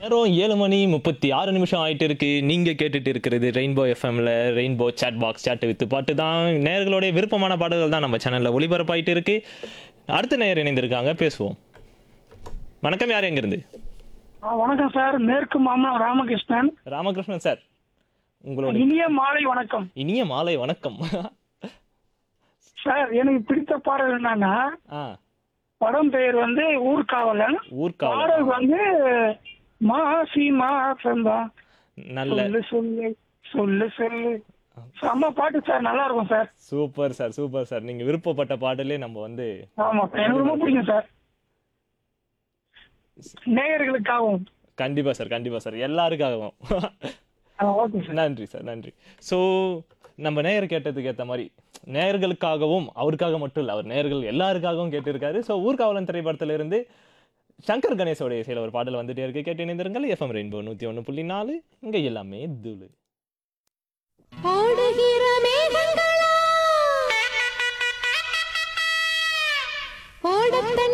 நேரம் ஏழு மணி முப்பத்தி ஆறு நிமிஷம் ஆயிட்டு இருக்கு நீங்க கேட்டுட்டு இருக்கிறது ரெயின்போ எஃப்எம்ல rainbow chat box chat with பாட்டு தான் நேயர்களுடைய விருப்பமான பாடல்கள் தான் நம்ம சேனல்ல ஒளிபரப்பாயிட்டு இருக்கு அடுத்த நேயர் இணைந்திருக்காங்க பேசுவோம் வணக்கம் யார் எங்கிருந்து ஆ, வணக்கம் சார் மேற்கு மாமலம் ராமகிருஷ்ணன் ராமகிருஷ்ணன் சார் உங்களோட இனிய மாலை வணக்கம் இனிய மாலை வணக்கம் சார் எனக்கு பிடித்த பாடல் என்னன்னா ஆ படம் பெயர் வந்து ஊர்காவலன் ஊர்காவல் பாடல் வந்து மாசி மாசந்தா நல்ல சொல்லு சொல்லு சொல்லு சொல்லு செம்ம பாட்டு சார் நல்லா இருக்கும் sir super sir super sir நீங்க விருப்பப்பட்ட பாடலே நம்ம வந்து ஆமா சார் எனக்கு ரொம்ப பிடிக்கும் சார் நேயர்களுக்காகவும் கண்டிப்பா சார் கண்டிப்பா சார் எல்லாருக்காகவும் ஆ, ஓகே சார் நன்றி சார் நன்றி ஸோ நம்ம நேயர் கேட்டதுக்கு ஏற்ற மாதிரி நேயர்களுக்காகவும் அவருக்காக மட்டும் இல்லை அவர் நேயர்கள் எல்லாருக்காகவும் கேட்டிருக்காரு ஸோ ஊர்காவலன் திரைப்படத்துல இருந்து சங்கர் கணேசோடைய இசையில் ஒரு பாடல் வந்துட்டே இருக்கு கேட்டு இணைந்திருங்கள் எஃப்எம் ரெயின்போ நூற்றி ஒன்று புள்ளி நாலு இங்கே எல்லாமே தூளு ஓடுகிற மேகங்களா ஓடத்தன்